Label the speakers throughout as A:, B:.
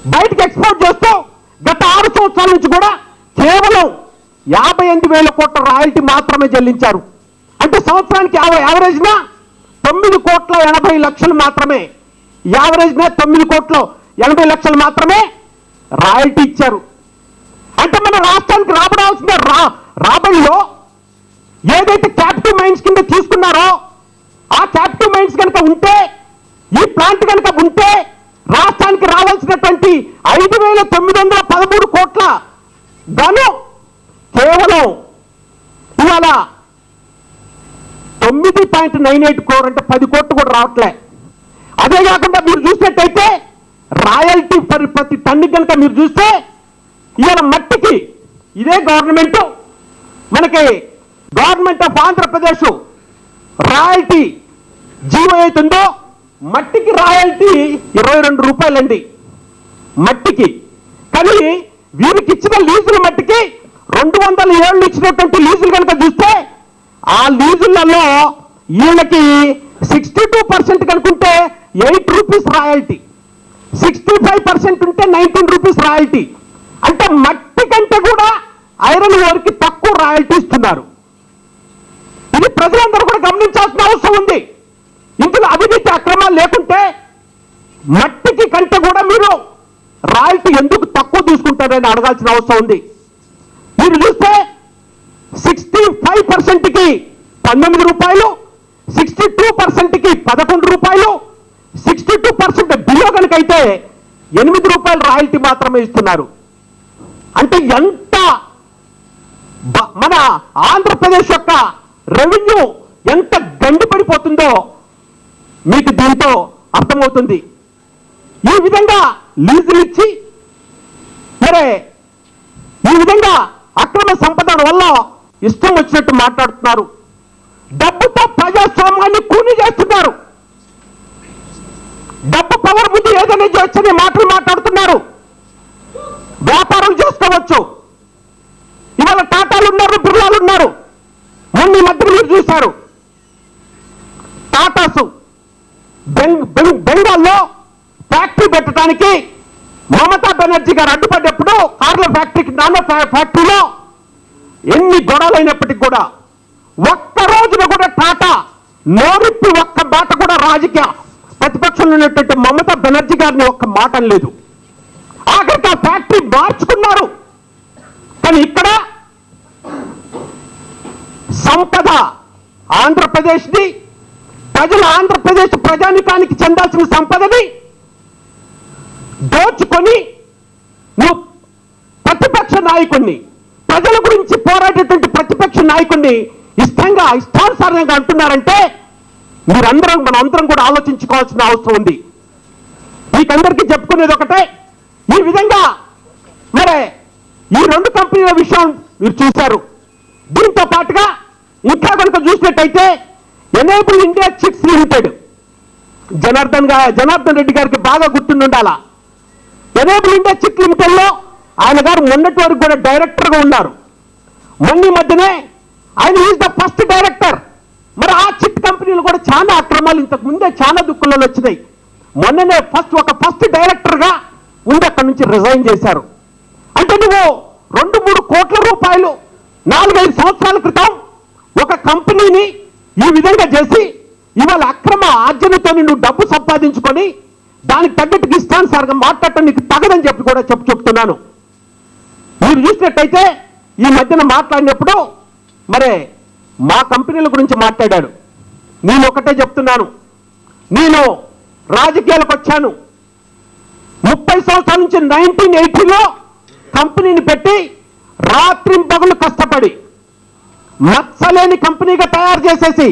A: బయటకు ఎక్స్పోర్ట్ చేస్తూ గత ఆరు సంవత్సరాల నుంచి కూడా కేవలం యాభై ఎనిమిది వేల కోట్ల రాయల్టీ మాత్రమే చెల్లించారు అంటే సంవత్సరానికి యావరేజ్న తొమ్మిది కోట్ల ఎనభై లక్షలు మాత్రమే యావరేజ్న తొమ్మిది కోట్ల ఎనభై లక్షలు మాత్రమే రాయల్టీ ఇచ్చారు అంటే మన రాష్ట్రానికి రాబడాల్సిన రా రాబడిలో ఏదైతే క్యాపిటల్ మైన్స్ కింద తీసుకున్నారో ఆ క్యాపిటల్ మైన్స్ కనుక ఉంటే ఈ ప్లాంట్ కనుక ఉంటే రాష్ట్రానికి రావాల్సినటువంటి ఐదు వేల తొమ్మిది వందల పదమూడు కోట్ల గాను కేవలం ఇవాళ తొమ్మిది పాయింట్ నైన్ ఎయిట్ క్రోర్ అంటే పది కోట్లు కూడా రావట్లే అదే కాకుండా మీరు చూసినట్టయితే రాయల్టీ పర్ ప్రతి టన్ను కనుక మీరు చూస్తే ఇవాళ మట్టికి ఇదే గవర్నమెంట్ మనకి government of Andhra Pradesh royalty GO అవుతుందో మట్టికి రాయల్టీ ఇరవై రెండు రూపాయలండి మట్టికి కానీ వీరికి ఇచ్చిన లీజుల మట్టికి రెండు వందల ఏళ్ళు ఇచ్చినటువంటి లీజులు కనుక చూస్తే ఆ లీజులలో వీళ్ళకి సిక్స్టీ టూ పర్సెంట్ కనుకుంటే eight rupees royalty sixty five percent ఉంటే నైన్టీన్ రూపీస్ రాయల్టీ అంటే మట్టి కంటే కూడా ఐరన్ ఓర్కి తక్కువ రాయల్టీ ఇస్తున్నారు ఇది ప్రజలందరూ కూడా గమనించాల్సిన అవసరం ఉంది ఇందులో అవినీతి అక్రమాలు లేకుంటే మట్టికి కంటే కూడా మీరు రాయల్టీ ఎందుకు తక్కువ తీసుకుంటారని అడగాల్సిన అవసరం ఉంది మీరు చూస్తే సిక్స్టీ ఫైవ్ పర్సెంట్కి పంతొమ్మిది రూపాయలు సిక్స్టీ టూ పర్సెంట్కి పదకొండు రూపాయలు సిక్స్టీ టూ పర్సెంట్ బిలో కనుకైతే ఎనిమిది రూపాయలు రాయల్టీ మాత్రమే ఇస్తున్నారు అంటే ఎంత బ- మన ఆంధ్రప్రదేశ్ యొక్క రెవెన్యూ ఎంత గండిపడిపోతుందో మీకు దీంతో అర్థమవుతుంది ఈ విధంగా లీజులు ఇచ్చి సరే ఈ విధంగా అక్రమ సంపద వల్ల ఇష్టం వచ్చినట్టు మాట్లాడుతున్నారు డబ్బుతో ప్రజాస్వామ్యాన్ని కూని చేస్తున్నారు డబ్బు పవర్ ముందు ఏదైనా చేయొచ్చని మాటలు మాట్లాడుతున్నారు వ్యాపారం చేసుకోవచ్చు ఇవాళ టాటాలు ఉన్నారు బిర్లాలు ఉన్నారు మొన్న ఈ మధ్య మీరు చూశారు టాటాసు బెంగ్ బెంగ్ బెంగాల్లో ఫ్యాక్టరీ పెట్టడానికి మమతా బెనర్జీ గారు అడ్డుపడ్డప్పుడు కార్ల ఫ్యాక్టరీకి నాన్న ఫ్యా- ఫ్యాక్టరీలో ఎన్ని గొడవలైనప్పటికీ కూడా ఒక్క రోజున కూడా టాటా నోరిప్పి ఒక్క మాట కూడా రాజకీయ ప్రతిపక్షంలో ఉన్నటువంటి మమతా బెనర్జీ గారిని ఒక్క మాట లేదు ఆఖరికి ఆ ఫ్యాక్టరీ మార్చుకున్నారు కానీ ఇక్కడ సంపద ఆంధ్రప్రదేశ్ది ప్రజల ఆంధ్రప్రదేశ్ ప్రజానికానికి చెందాల్సిన సంపదని దోచుకొని నువ్వు ప్రతిపక్ష నాయకుణ్ణి ప్రజల గురించి పోరాడేటువంటి ప్రతిపక్ష నాయకుణ్ణి ఇష్టంగా ఇష్టానుసారంగా అంటున్నారంటే మీరందరం మన అందరం కూడా ఆలోచించుకోవాల్సిన అవసరం ఉంది మీకందరికీ చెప్పుకునేది ఒకటే ఈ విధంగా మరి ఈ రెండు కంపెనీల విషయం మీరు చూశారు దీంతో పాటుగా ఇంకా కనుక చూసినట్టయితే enable India chicks limited Janardhan గా జనార్దన్ రెడ్డి గారికి బాగా గుర్తుండాలా ఎనేబుల్ ఇండియా చిక్ లిమిటెడ్ లో ఆయన గారు మొన్నటి వరకు కూడా డైరెక్టర్ గా ఉన్నారు మొన్న ఈ మధ్యనే ఆయన ఈజ్ ద ఫస్ట్ డైరెక్టర్ మరి ఆ చిట్ కంపెనీలు కూడా చాలా అక్రమాలు ఇంతకు ముందే చాలా దుక్కులలో వచ్చినాయి మొన్ననే ఫస్ట్ ఒక ఫస్ట్ డైరెక్టర్ గా ఉండి అక్కడి నుంచి రిజైన్ చేశారు అంటే నువ్వు రెండు మూడు కోట్ల రూపాయలు నాలుగైదు సంవత్సరాల క్రితం ఒక కంపెనీని ఈ విధంగా చేసి ఇవాళ అక్రమ ఆర్జనతో నువ్వు డబ్బు సంపాదించుకొని దానికి తగ్గట్టుగా ఇష్టానుసారంగా మాట్లాడటం నీకు తగదని చెప్పి కూడా చెప్పు చెప్తున్నాను మీరు చూసినట్టయితే ఈ మధ్యన మాట్లాడినప్పుడు మరి మా కంపెనీల గురించి మాట్లాడాడు నేను ఒకటే చెప్తున్నాను నేను రాజకీయాలకు వచ్చాను ముప్పై సంవత్సరాల నుంచి నైన్టీన్ ఎయిటీలో కంపెనీని పెట్టి రాత్రి పగలు కష్టపడి మత్సలేని కంపెనీగా తయారు చేసేసి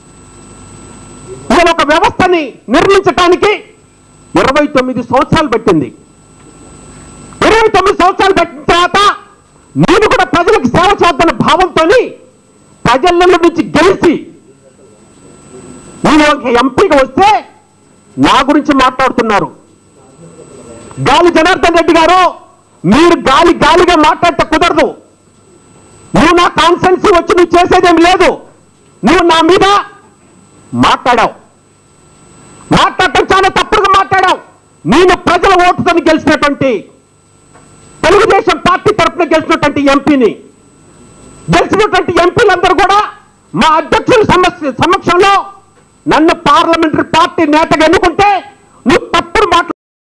A: ఇవాళ ఒక వ్యవస్థని నిర్మించటానికి ఇరవై తొమ్మిది సంవత్సరాలు పట్టింది ఇరవై తొమ్మిది సంవత్సరాలు పెట్టిన తర్వాత నేను కూడా ప్రజలకు సేవ చేద్దాన భావంతో ప్రజల నుంచి గెలిచి నేను ఒక ఎంపీగా వస్తే నా గురించి మాట్లాడుతున్నారు గాలి జనార్దన్ రెడ్డి గారు మీరు గాలి గాలిగా మాట్లాడట కుదరదు నువ్వు నా కాన్సెన్సీ వచ్చి నువ్వు చేసేదేమి లేదు నువ్వు నా మీద మాట్లాడావు మాట్లాడటం చాలా తప్పుడుగా మాట్లాడావు నేను ప్రజల ఓటుతో గెలిచినటువంటి తెలుగుదేశం పార్టీ తరఫున గెలిచినటువంటి ఎంపీని గెలిచినటువంటి ఎంపీలందరూ కూడా మా అధ్యక్షుల సమస్య సమక్షంలో నన్ను పార్లమెంటరీ పార్టీ నేతగా ఎన్నుకుంటే నువ్వు